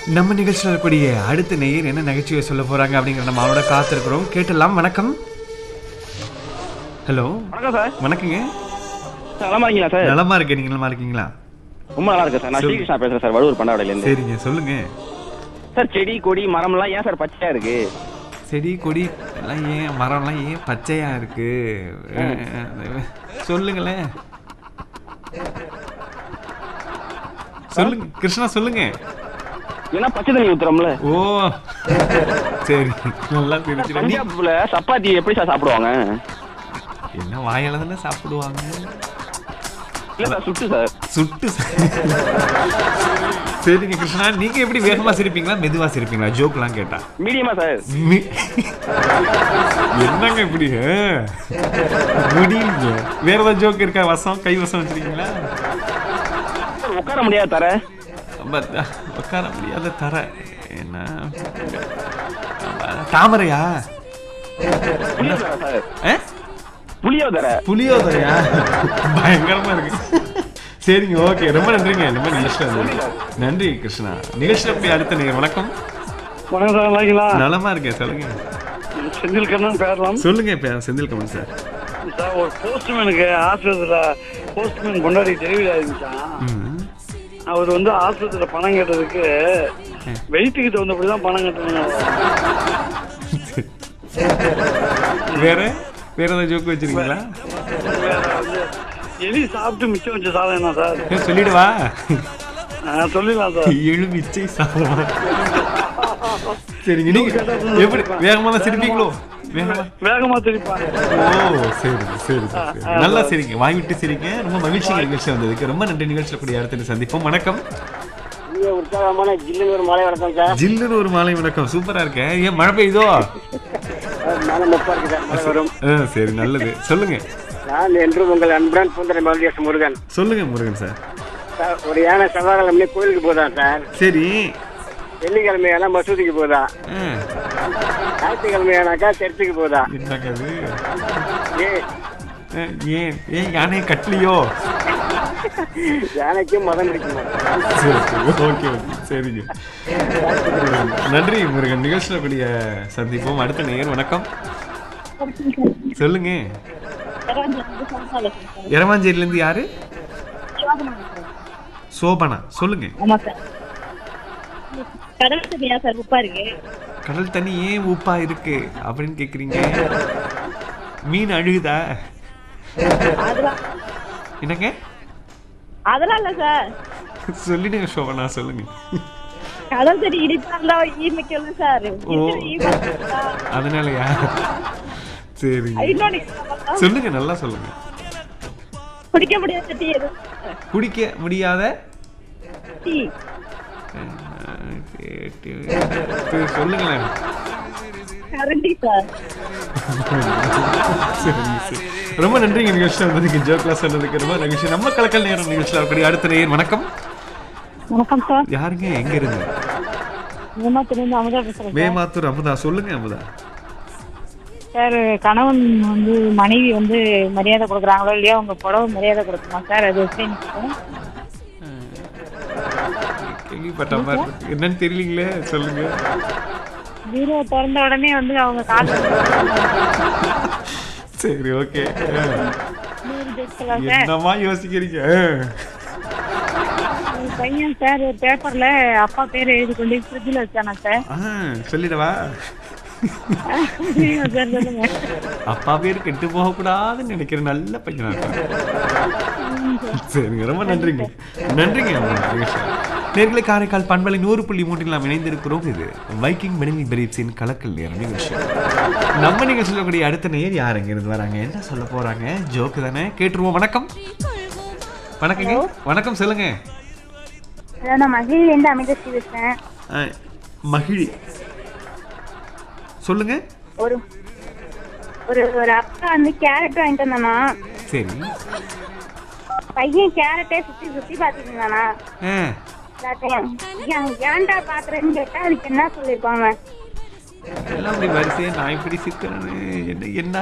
நம்ம நிகழ்ச்சியில் இருக்கக்கூடிய அடுத்த நேயர் என்ன நகைச்சுவை சொல்ல போறாங்க அப்படிங்கிற நம்ம அவரோட காத்திருக்கிறோம் கேட்டலாம் வணக்கம் ஹலோ வணக்கம் சார் வணக்கங்க சார் நலமா இருக்கீங்களா சார் நலமா இருக்கேன் நீங்க நலமா இருக்கீங்களா ரொம்ப நல்லா இருக்கு சார் நான் சொல்லு. ஸ்ரீகிருஷ்ணா பேசுறேன் சார் வடூர் பண்டாவடையில இருந்து சரிங்க சொல்லுங்க சார் செடி கொடி மரம்லாம் ஏன் சார் பச்சையா இருக்கு செடி கொடி எல்லாம் ஏன் மரம்லாம் ஏன் பச்சையா இருக்கு அஹ், சொல்லுங்களேன் சொல்லுங்க கிருஷ்ணா சொல்லுங்க ஏன்னா பச்சை தண்ணி ஊத்துறோம்ல ஓ சரி நல்லா தெரிஞ்சிடும் நீ பஞ்சாப்ல சப்பாத்தி எப்படி சார் சாப்பிடுவாங்க என்ன வாயால தானே சாப்பிடுவாங்க இல்ல சார் சுட்டு சார் சுட்டு ச- சரிங்க கிருஷ்ணா நீங்க எப்படி வேகமா சிரிப்பீங்களா மெதுவா சிரிப்பீங்களா ஜோக்லாம் கேட்டா மீடியமா சார் மி- என்னங்க இப்படி ஆ? முடியல வேற ஏதாவது ஜோக் இருக்கா வசம் கை வசம் வச்சிருக்கீங்களா சார், உட்கார முடியாது தர பட், உட்கார முடியாத தர என்ன தாமரையா புளியோதரை சார் ஆ? புளியோதரை புளியோதரையா பயங்கரமா இருக்கு சரிங்க ஓகே ரொம்ப நன்றிங்க ரொம்ப நிகழ்ச்சியில் நன்றி கிருஷ்ணா நிகழ்ச்சியில் போய் அடுத்த நீங்க வணக்கம் வணக்கம் சார் நல்லாங்களா நலமா இருக்கேன் சொல்லுங்க செந்தில் கண்ணன் பேரலாம் சொல்லுங்க இப்ப செந்தில் கமல் சார் சார் ஒரு போஸ்ட்மேனுக்கு ஆஸ்பத்திரியில் போஸ்ட்மேன் கொண்டாடி டெலிவரி ஆயிருந்துச்சான் ம். அவர் வந்து ஆஸ்பத்திரியில் பணம் கேட்டதுக்கு வெயிட்டுக்கு தகுந்தபடி தான் பணம் கட்டணும் வேற வேற ஏதாவது ஜோக்கு வச்சிருக்கீங்களா வேற வந்து எலி சாப்பிட்டு மிச்சம் வச்ச சாதம் என்ன சார் ஏ, சொல்லிடுவா ஆ, சொல்லிடலாம் சார் எழுமிச்சை சாதம் சரிங்க நீங்க எப்படி வேகமா தான் சிரிப்பீங்களோ வேகமா வேகமா திருப்பாங்க ஓ சரி சரி சரி சரி. நல்லா சிரிங்க வாய் விட்டு சிரிங்க ரொம்ப மகிழ்ச்சி நிகழ்ச்சி வந்ததுக்கு ரொம்ப நன்றி நிகழ்ச்சியில் கூடிய அடுத்த சந்திப்போம் வணக்கம் உற்சாகமான ஜில்லுன்னு ஒரு மழை வணக்கம் சார் ஜில்லுன்னு ஒரு மாலை வணக்கம் சூப்பரா இருக்கேன் ஏன் மழை பெய்யுதோ மழை முப்பா இருக்கு சார் மழை வரும் ஆ, சரி நல்லது சொல்லுங்க நான் என்று உங்கள் அன்புடன் பூந்தரை மல்லியஸ் முருகன் சொல்லுங்க முருகன் சார் சார் ஒரு யானை செவ்வாய்க்கிழமை கோயிலுக்கு போதான் சார் சரி வெள்ளிக்கிழமையானா மசூதிக்கு போதா ஆ, ஞாயிற்றுக்கிழமையானாக்கா சர்ச்சுக்கு போதா என்னங்க அது ஏ ஆ, ஏன் ஏன் யானையை கட்டலையோ யானைக்கும் மதம் பிடிக்குமா சரி சரி ஓகே ஓகே சரிங்க நன்றி முருகன் நிகழ்ச்சியில் கூடிய சந்திப்போம் அடுத்த நேயர் வணக்கம் சொல்லுங்க இரவாஞ்சேரியிலேருந்து யாரு சோபனா சொல்லுங்க ஆமா சார் கடல் தண்ணியா சார் உப்பா இருக்கு கடல் தண்ணி ஏன் உப்பா இருக்கு அப்படின்னு கேக்குறீங்க மீன் அழுகுதா அதெல்லாம் என்னங்க அதெல்லாம் இல்ல சார் சொல்லிடுங்க சோபனா சொல்லுங்க கடல் தண்ணி இடிப்பாங்களா ஈமிக்கல சார் ஓ. ஈமிக்கல. அதனாலயா சரிங்க இன்னொன்னு சொல்லுங்க நல்லா சொல்லுங்க குடிக்க முடியாத டீ எது குடிக்க முடியாத டீ அஹ், சரி, சொல்லுங்களேன் கரண்டி சார் சரிங்க, சரி. ரொம்ப நன்றிங்க நிகழ்ச்சி வந்ததுக்கு ஜோக்லா சொன்னதுக்கு ரொம்ப நிகழ்ச்சி நம்ம கலக்கல் நேரம் நிகழ்ச்சியில் இருக்கக்கூடிய அடுத்த நேயர் வணக்கம் வணக்கம் சார் யாருங்க எங்க இருந்து ஏமாத்திலிருந்து அமுதா பேசுறேன் மேமாத்தூர் அமுதா சொல்லுங்க அமுதா சார் கணவன் வந்து மனைவி வந்து மரியாதை கொடுக்குறாங்களோ இல்லையோ உங்க புடவை மரியாதை கொடுக்குமா சார் அது எப்படி நினைக்கிறேன்? கேள்விப்பட்ட மாதிரி இருக்கு. என்னன்னு தெரியலீங்களே சொல்லுங்க பீரோ திறந்த உடனே வந்து அவங்க கால் சரி ஓகே சார் என்னமா யோசிக்கிறீங்க அஹ். ஒரு பையன் சார் ஒரு பேப்பர்ல அப்பா பேர் எழுதி கொண்டு ஃப்ரிட்ஜில் வச்சானா சார் ஆ, சொல்லிடவா ஐயோ, சார் சொல்லுங்க அப்பா பேர் கெட்டு போக கூடாதுன்னு நினைக்கிற நல்ல பையனா இருக்கான். சரிங்க ரொம்ப நன்றிங்க நன்றிங்க நேர்களை காரைக்கால் பண்பலை நூறு புள்ளி மூன்றில் நாம் இணைந்திருக்கிறோம் இது வைக்கிங் மெனிமி பிரீப்ஸின் கலக்கல் நேரம் நிகழ்ச்சி நம்ம நீங்க சொல்லக்கூடிய அடுத்த நேர் யார் எங்க இருந்து வராங்க என்ன சொல்ல போறாங்க ஜோக்கு தானே கேட்டுருவோம் வணக்கம் வணக்கங்க வணக்கம் சொல்லுங்க ஹலோ நான் மகிழிலேருந்து அமிதஸ்ரீ பேசுகிறேன் ஆ, மகிழி சொல்லுங்க ஒரு ஒரு ஒரு அப்பா வந்து கேரட் வாங்கிட்டு வந்தானா சரி பையன் கேரட்டே சுற்றி சுற்றி பார்த்துட்டு இருந்தானா ஆ எல்லாத்தையும் ஏன் ஏன்டா பார்க்குறேன்னு கேட்டா அதுக்கு என்ன சொல்லியிருப்பாங்க எல்லாம் அப்படி வரிசையா நான் இப்படி சிக்கிறேன்னு என்ன என்ன